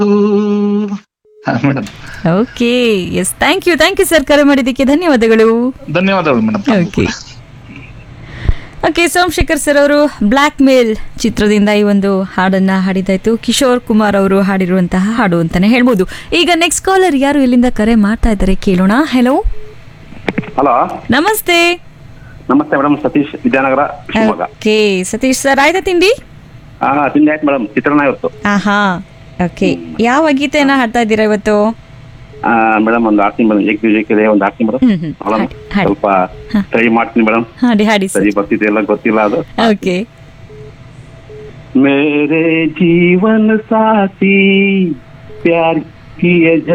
Madam okay yes thank you thank you sir ಕರೆ ಮಾಡಿದ್ದಕ್ಕೆ ಧನ್ಯವಾದಗಳು ಧನ್ಯವಾದಗಳು madam okay okay Somashekar sir ಅವರು ಬ್ಲ್ಯಾಕ್ ಮೇಲ್ ಚಿತ್ರದಿಂದ ಈ ಒಂದು ಹಾಡನ್ನ ಹಾಡಿದಾಯ್ತು ಕಿಶೋರ್ ಕುಮಾರ್ ಅವರು ಹಾಡಿರುವಂತಹ ಹಾಡು ಅಂತಾನೆ ಹೇಳ್ಬೋದು ಈಗ ನೆಕ್ಸ್ಟ್ ಕಾಲರ್ ಯಾರು ಇಲ್ಲಿಂದ ಕರೆ ಮಾಡ್ತಾ ಇದ್ದಾರೆ ಕೇಳೋಣ ಹೆಲೋ ಹಲೋ ನಮಸ್ತೆ ನಮಸ್ತೆ madam Satish Vidyanagara Shivamogga okay Satish sir ಆಯ್ತಾ ತಿಂಡಿ ಹಾ ತಿಂಡಿ ಆಯ್ತು ಮೇಡಮ್ ಚಿತ್ರಾನ್ನ ಇವತ್ತು ಆಹಾ ಓಕೆ ಯಾವ ಗೀತೆಯನ್ನ ಹಾಡ್ತಾ ಇದ್ದೀರಾ ಇವತ್ತು ಆ, ಮೇಡಮ್ ಒಂದು ಹಾಕ್ತೀನಿ ಮೇಡಮ್ ಏಕ್ ಇದೆ ಒಂದು ಹಾಕ್ತೀನಿ ಮೇಡಮ್ ಹ್ಮ್, ಹ್ಮ್. ನೋಡೋಣ. ಹಾಡಿ, ಹಾಡಿ. ಸ್ವಲ್ಪ ಟ್ರೈ ಮಾಡ್ತೀನಿ ಮೇಡಮ್ ಹಾಡಿ ಹಾಡಿ ಸರ್ ಸರಿ ಬರ್ತಿದೆ ಎಲ್ಲ ಗೊತ್ತಿಲ್ಲ ಅದು ಓಕೆ ಮೇರೆ ಜೀವನ ಸಾಥಿ ಪ್ಯಾರ್ ಕಿಯೇ